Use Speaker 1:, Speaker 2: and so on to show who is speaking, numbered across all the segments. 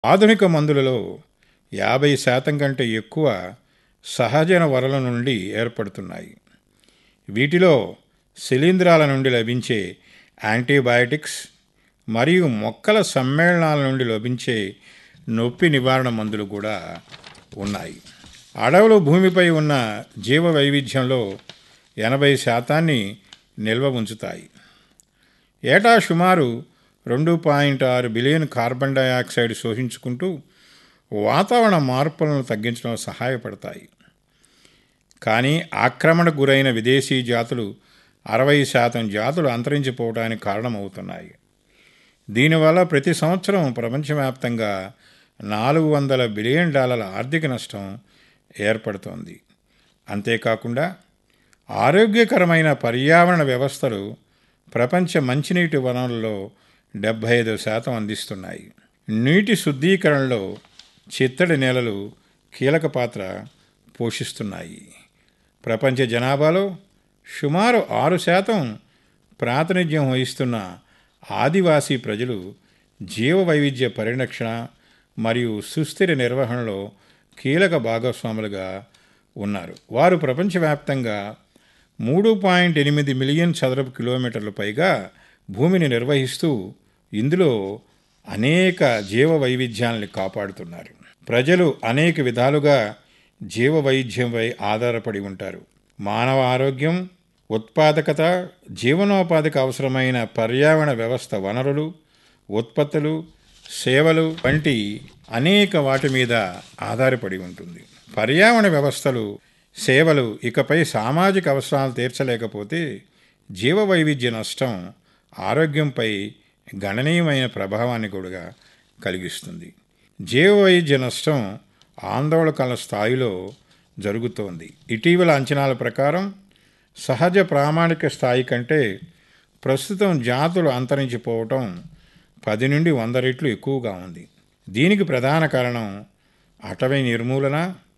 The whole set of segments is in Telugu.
Speaker 1: ఆధునిక మందులలో యాభై శాతం కంటే ఎక్కువ సహజన వరల నుండి ఏర్పడుతున్నాయి వీటిలో శిలీంధ్రాల నుండి లభించే యాంటీబయాటిక్స్ మరియు మొక్కల సమ్మేళనాల నుండి లభించే నొప్పి నివారణ మందులు కూడా ఉన్నాయి అడవులు భూమిపై ఉన్న జీవ వైవిధ్యంలో ఎనభై శాతాన్ని నిల్వ ఉంచుతాయి ఏటా సుమారు రెండు పాయింట్ ఆరు బిలియన్ కార్బన్ డయాక్సైడ్ శోషించుకుంటూ వాతావరణ మార్పులను తగ్గించడం సహాయపడతాయి కానీ ఆక్రమణకు గురైన విదేశీ జాతులు అరవై శాతం జాతులు అంతరించిపోవడానికి కారణమవుతున్నాయి దీనివల్ల ప్రతి సంవత్సరం ప్రపంచవ్యాప్తంగా నాలుగు వందల బిలియన్ డాలర్ల ఆర్థిక నష్టం ఏర్పడుతోంది అంతేకాకుండా ఆరోగ్యకరమైన పర్యావరణ వ్యవస్థలు ప్రపంచ మంచినీటి వనరుల్లో డెబ్భై ఐదు శాతం అందిస్తున్నాయి నీటి శుద్ధీకరణలో చిత్తడి నేలలు కీలక పాత్ర పోషిస్తున్నాయి ప్రపంచ జనాభాలో సుమారు ఆరు శాతం ప్రాతినిధ్యం వహిస్తున్న ఆదివాసీ ప్రజలు జీవ వైవిధ్య పరిరక్షణ మరియు సుస్థిర నిర్వహణలో కీలక భాగస్వాములుగా ఉన్నారు వారు ప్రపంచవ్యాప్తంగా మూడు పాయింట్ ఎనిమిది మిలియన్ చదరపు కిలోమీటర్ల పైగా భూమిని నిర్వహిస్తూ ఇందులో అనేక జీవ వైవిధ్యాలని కాపాడుతున్నారు ప్రజలు అనేక విధాలుగా జీవ వైవిధ్యంపై ఆధారపడి ఉంటారు మానవ ఆరోగ్యం ఉత్పాదకత జీవనోపాధికి అవసరమైన పర్యావరణ వ్యవస్థ వనరులు ఉత్పత్తులు సేవలు వంటి అనేక వాటి మీద ఆధారపడి ఉంటుంది పర్యావరణ వ్యవస్థలు సేవలు ఇకపై సామాజిక అవసరాలు తీర్చలేకపోతే జీవ వైవిధ్య నష్టం ఆరోగ్యంపై గణనీయమైన ప్రభావాన్ని కూడా కలిగిస్తుంది జీవ వైవిధ్య నష్టం ఆందోళనకల స్థాయిలో జరుగుతోంది ఇటీవల అంచనాల ప్రకారం సహజ ప్రామాణిక స్థాయి కంటే ప్రస్తుతం జాతులు అంతరించిపోవటం పది నుండి వంద రెట్లు ఎక్కువగా ఉంది దీనికి ప్రధాన కారణం అటవీ నిర్మూలన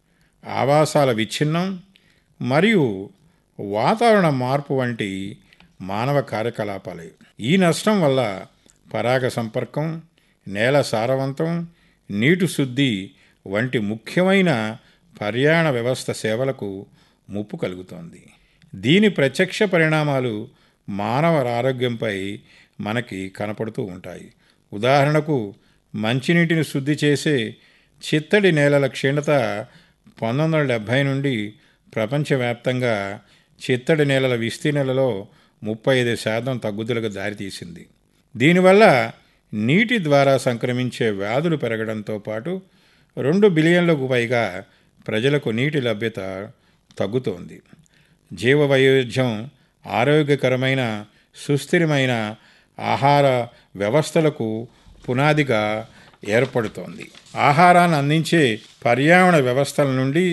Speaker 1: ఆవాసాల విచ్ఛిన్నం మరియు వాతావరణ మార్పు వంటి మానవ కార్యకలాపాలే ఈ నష్టం వల్ల పరాగ సంపర్కం నేల సారవంతం నీటి శుద్ధి వంటి ముఖ్యమైన పర్యావరణ వ్యవస్థ సేవలకు ముప్పు కలుగుతోంది దీని ప్రత్యక్ష పరిణామాలు మానవ ఆరోగ్యంపై మనకి కనపడుతూ ఉంటాయి ఉదాహరణకు మంచినీటిని శుద్ధి చేసే చిత్తడి నేలల క్షీణత పంతొమ్మిది వందల డెబ్భై నుండి ప్రపంచవ్యాప్తంగా చిత్తడి నేలల విస్తీర్ణలలో ముప్పై ఐదు శాతం తగ్గుదలకు దారితీసింది దీనివల్ల నీటి ద్వారా సంక్రమించే వ్యాధులు పెరగడంతో పాటు రెండు బిలియన్లకు పైగా ప్రజలకు నీటి లభ్యత తగ్గుతోంది జీవ వైవిధ్యం ఆరోగ్యకరమైన సుస్థిరమైన ఆహార వ్యవస్థలకు పునాదిగా ఏర్పడుతోంది ఆహారాన్ని అందించే పర్యావరణ వ్యవస్థల నుండి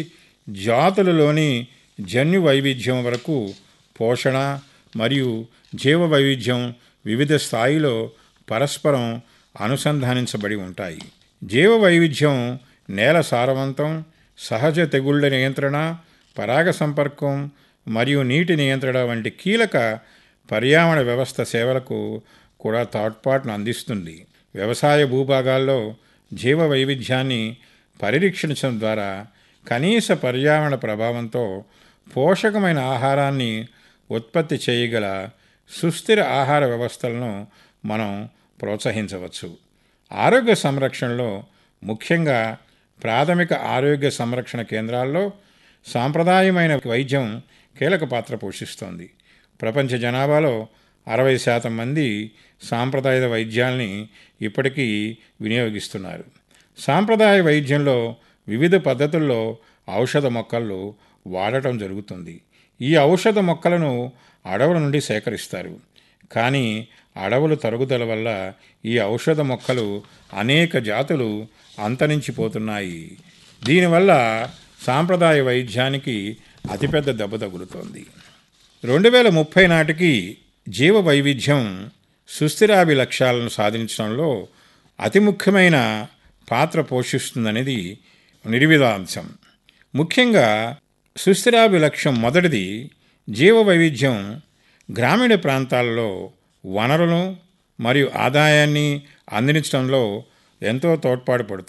Speaker 1: జాతులలోని జన్యు వైవిధ్యం వరకు పోషణ మరియు జీవ వైవిధ్యం వివిధ స్థాయిలో పరస్పరం అనుసంధానించబడి ఉంటాయి జీవ వైవిధ్యం నేల సారవంతం సహజ తెగుళ్ల నియంత్రణ పరాగ సంపర్కం మరియు నీటి నియంత్రణ వంటి కీలక పర్యావరణ వ్యవస్థ సేవలకు కూడా తోడ్పాటును అందిస్తుంది వ్యవసాయ భూభాగాల్లో జీవ వైవిధ్యాన్ని పరిరక్షించడం ద్వారా కనీస పర్యావరణ ప్రభావంతో పోషకమైన ఆహారాన్ని ఉత్పత్తి చేయగల సుస్థిర ఆహార వ్యవస్థలను మనం ప్రోత్సహించవచ్చు ఆరోగ్య సంరక్షణలో ముఖ్యంగా ప్రాథమిక ఆరోగ్య సంరక్షణ కేంద్రాల్లో సాంప్రదాయమైన వైద్యం కీలక పాత్ర పోషిస్తోంది ప్రపంచ జనాభాలో అరవై శాతం మంది సాంప్రదాయ వైద్యాల్ని ఇప్పటికీ వినియోగిస్తున్నారు సాంప్రదాయ వైద్యంలో వివిధ పద్ధతుల్లో ఔషధ మొక్కలు వాడటం జరుగుతుంది ఈ ఔషధ మొక్కలను అడవుల నుండి సేకరిస్తారు కానీ అడవులు తరుగుదల వల్ల ఈ ఔషధ మొక్కలు అనేక జాతులు అంతరించిపోతున్నాయి దీనివల్ల సాంప్రదాయ వైద్యానికి అతిపెద్ద దెబ్బ తగులుతోంది రెండు వేల ముప్పై నాటికి జీవ వైవిధ్యం సుస్థిరాభి లక్ష్యాలను సాధించడంలో అతి ముఖ్యమైన పాత్ర పోషిస్తుందనేది నిర్విధాంశం ముఖ్యంగా సుస్థిరాభి లక్ష్యం మొదటిది జీవ వైవిధ్యం గ్రామీణ ప్రాంతాల్లో వనరులను మరియు ఆదాయాన్ని అందించడంలో ఎంతో తోడ్పాటు పడుతుంది